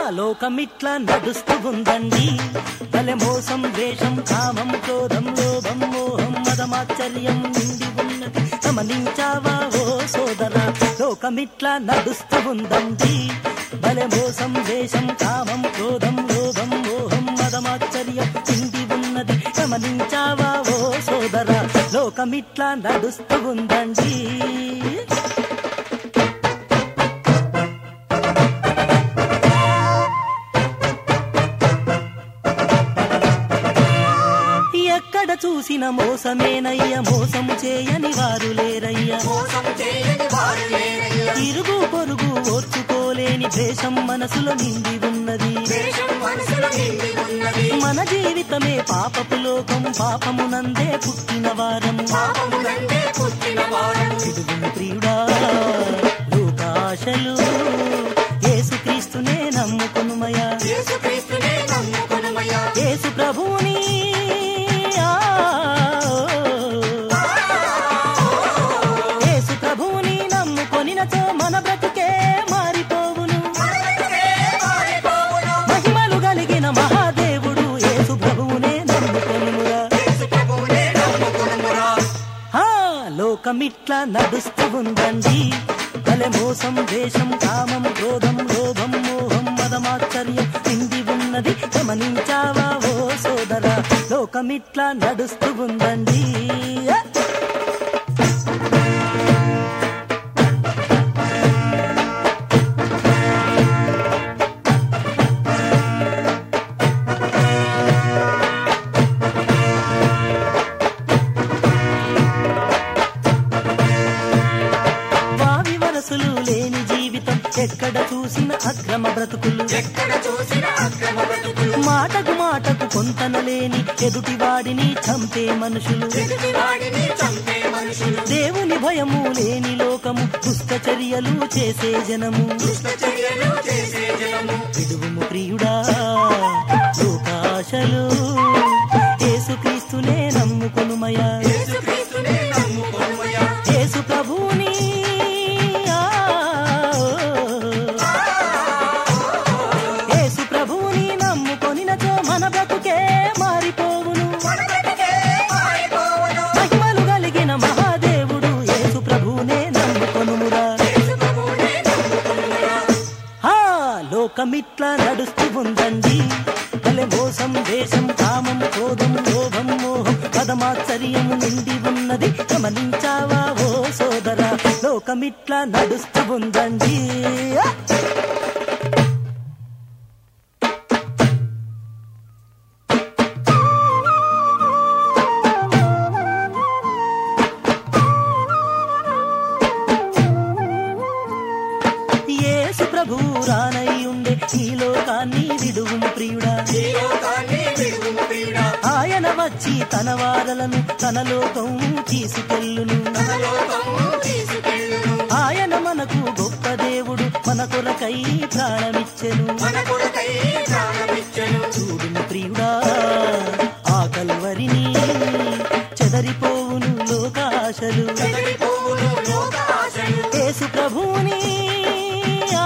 లోకమిట్లా నడుస్తూ ఉందండి భలే మోసం ద్వేషం కామం క్రోధం లోభం మోహం మదమాశ్చర్యం నిండి ఉన్నది గమనించావా ఓ సోదరా లోకమిట్లా నడుస్తూ ఉందండి భలే మోసం ద్వేషం కామం క్రోధం లోభం మోహం మదమాశ్చర్యం నిండి ఉన్నది గమనించావా ఓ సోదరా లోకమిట్లా నడుస్తూ ఉందండి ఎక్కడ చూసిన మోసమేనయ్య మోసము చేయని వారు లేరయ్య మోసం చేయని వారు లేరయ్యా ఇరుగు పొరుగు ఓర్చుకోలేని ద్వేషం మనసులో నిండి ఉన్నది దేశం మనసులో నిండి ఉన్నది మన జీవితమే పాపపు లోకం పాపమునందే పుట్టిన వారం పాపము నందే పుట్టిన వారం విడుగుని ప్రియుడా లోకాశలు యేసుక్రీస్తునే నమ్ముకొనుమయా యేసుక్రీస్తునే నమ్ముకొనుమయ్యా యేసు ప్రభుని ఆ, యేసు ప్రభుని నమ్ముకొనినచో మన బ్రతుకే మారిపోవును మనకే మారిపోవును మహిమలు కలిగిన మహాదేవుడు యేసు ప్రభువునే నమ్ముకొనుమురా యేసు ప్రభువునే నమ్ముకొనుమురా ఆ, లోకమిట్లా నడుస్తూ ఉందండి భలే మోసం దేశం కామం క్రోధం లోభం మోహం మదమాశ్చర్యం నిండి ఉన్నది గమనించావా ఓ సోదరా లోకమిట్లా నడుస్తూ ఉందండి ఆ! వావి వరసలు లేని జీవితం ఎక్కడ చూసిన అక్రమ బ్రతుకులు ఎక్కడ చూసిన అక్రమ బ్రతుకులు మాటకు మాటకు పొంతన లేని ఎదుటి వాడిని చంపే మనుషులు ఎదుటి వాడిని చంపే మనుషులు దేవుని భయము లేని లోకము దుష్ట చర్యలు చేసే జనము దుష్ట చర్యలు చేసే జనము విడువుము ప్రియుడా లోకాశలు యేసుక్రీస్తునే నమ్ముకొనుమయా యేసుక్రీస్తునే నమ్ముకొనుమయ్యా యేసు ప్రభుని ఆ, యేసు ప్రభుని నమ్ముకొనినచో మన బ్రతుకే మారిపోవును మనకే మారిపోవును మహిమలు కలిగిన మహాదేవుడు యేసు ప్రభునే నమ్ముకొనుమురా యేసు ప్రభువునే నమ్ముకొనుమయ్యా ఆ లోకమిట్లా నడుస్తూ ఉందండి భలే మోసం దేశం కామం క్రోధం లోభం మోహం పదమాశ్చర్యము నిండి ఉన్నది గమనించావా ఓ సోదరా లోకమిట్లా నడుస్తూ ఉందండి ఆ! యేసు ప్రభువు రానయ్యుండే ఈ లోకాన్ని విడువుము ప్రియుడా ఈ లోకాన్ని విడువుము ప్రియుడా ఆయన వచ్చి తన వారలను తన లోకం తీసుకెళ్ళును తన లోకము తీసుకెళ్ళును ఆయన మనకు గొప్ప దేవుడు మన కొరకై ప్రాణమిచ్చెను మన కొరకై ప్రాణమిచ్చెను చూడును ప్రియుడా ఆ కల్వరిని చెదరిపోవును లోకాశలు చెదరిపోవును లోక ఆశలు యేసు ప్రభుని ఆ,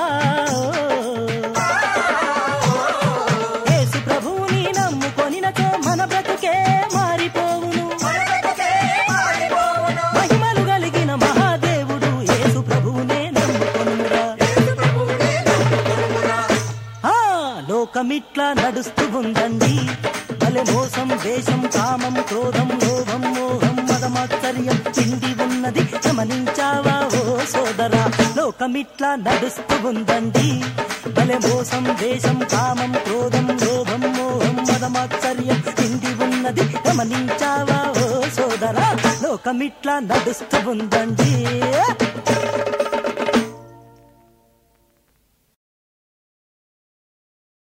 యేసు ప్రభుని నమ్ముకొనినచో మన బ్రతుకే మారిపోవును మనకే మారిపోవును మహిమలు కలిగిన మహాదేవుడు యేసు ప్రభువునే నమ్ముకొనురా యేసు ప్రభువునే నమ్ముకొనుమురా ఆ లోకమిట్లా నడుస్తూ ఉందండి భలే మోసం దేశం కామం క్రోధం లోభం మోహం మదమాశ్చర్యం చిండి ఉన్నది గమనించావా ఓ సోదరా లోకమిట్లా నడుస్తూ ఉందండి భలే మోసం దేశం కామం క్రోధం లోభం మోహం మదమాశ్చర్యం చిండి ఉన్నది గమనించావా ఓ సోదరా లోకమిట్లా నడుస్తూ ఉందండి